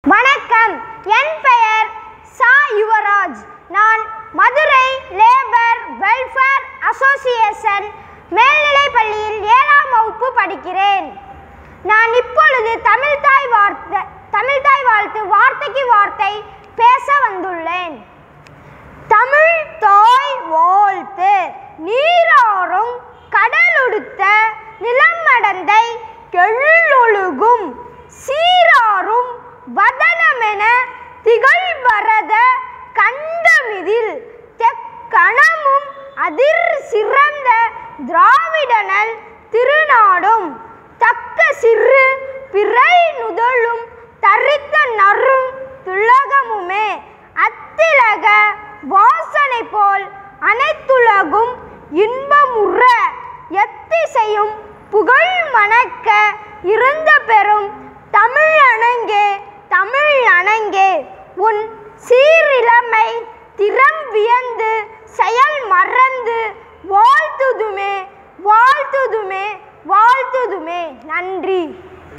வணக்கம் என் பெயர் சா யுவராஜ் நான் மதுரை லேபர் வெல்ஃபேர் அசோசியேஷன் மேல்நிலைப் பள்ளியில் ஏழாம் வகுப்பு படிக்கிறேன் நான் இப்பொழுது தமிழ்தாய் வார்த்தை தமிழ்தாய் வாழ்த்து வார்த்தைக்கு வார்த்தை பேச வந்துள்ளேன் தமிழ் தாய் வாழ்த்து நீராறும் கடலுடுத்த நிலமடந்தை கெள்ளொழுகும் சீராறும் வதனமென திகழ்வரத கண்டமிதில் தெக்கணமும் அதிர் சிறந்த திராவிடனல் திருநாடும் தக்க சிறு பிறை நுதலும் தரித்த நறும் துலகமுமே அத்திலக வாசனை போல் அனைத்துலகும் இன்பமுற எத்திசையும் புகழ் மணக்க இருந்த பெரும் தமிழ் அணங்கே தமிழ் அணங்கே உன் சீரிழமை திறம் வியந்து செயல் மறந்து வாழ்த்துதுமே வாழ்த்துதுமே வாழ்த்துதுமே நன்றி